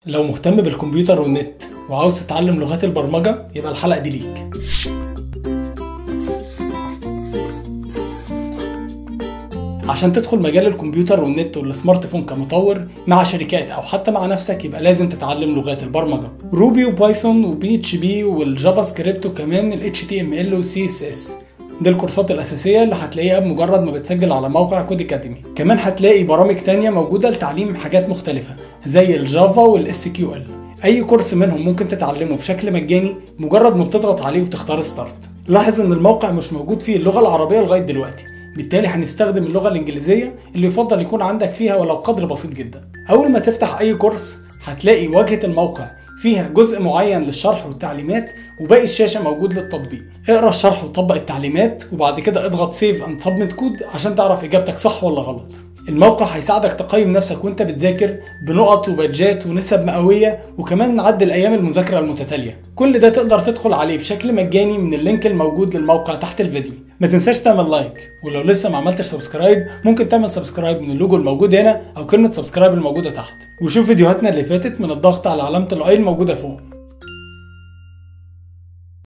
لو مهتم بالكمبيوتر والنت وعاوز تتعلم لغات البرمجة يبقى الحلقة دي ليك عشان تدخل مجال الكمبيوتر والنت والسمارت فون كمطور مع شركات او حتى مع نفسك يبقى لازم تتعلم لغات البرمجه روبي وبايثون وبي اتش بي والجافا سكريبت وكمان ال اتش تي ام ال وسي اس اس دي الكورسات الأساسية اللي هتلاقيها بمجرد ما بتسجل على موقع كود اكاديمي كمان هتلاقي برامج تانية موجودة لتعليم حاجات مختلفة زي الجافا والاس كيو ال اي كورس منهم ممكن تتعلمه بشكل مجاني مجرد ما بتضغط عليه وتختار ستارت لاحظ ان الموقع مش موجود فيه اللغة العربية لغاية دلوقتي بالتالي هنستخدم اللغة الإنجليزية اللي يفضل يكون عندك فيها ولو قدر بسيط جدا أول ما تفتح أي كورس هتلاقي واجهة الموقع فيها جزء معين للشرح والتعليمات وباقي الشاشة موجود للتطبيق اقرا الشرح وطبق التعليمات وبعد كده اضغط سيف اند سبميت كود عشان تعرف اجابتك صح ولا غلط الموقع هيساعدك تقيم نفسك وانت بتذاكر بنقط وبادجات ونسب مئويه وكمان نعدل ايام المذاكره المتتاليه كل ده تقدر تدخل عليه بشكل مجاني من اللينك الموجود للموقع تحت الفيديو ما تنساش تعمل لايك ولو لسه ما عملتش سبسكرايب ممكن تعمل سبسكرايب من اللوجو الموجود هنا او كلمه سبسكرايب الموجوده تحت وشوف فيديوهاتنا اللي فاتت من الضغط على علامه الاي الموجوده فوق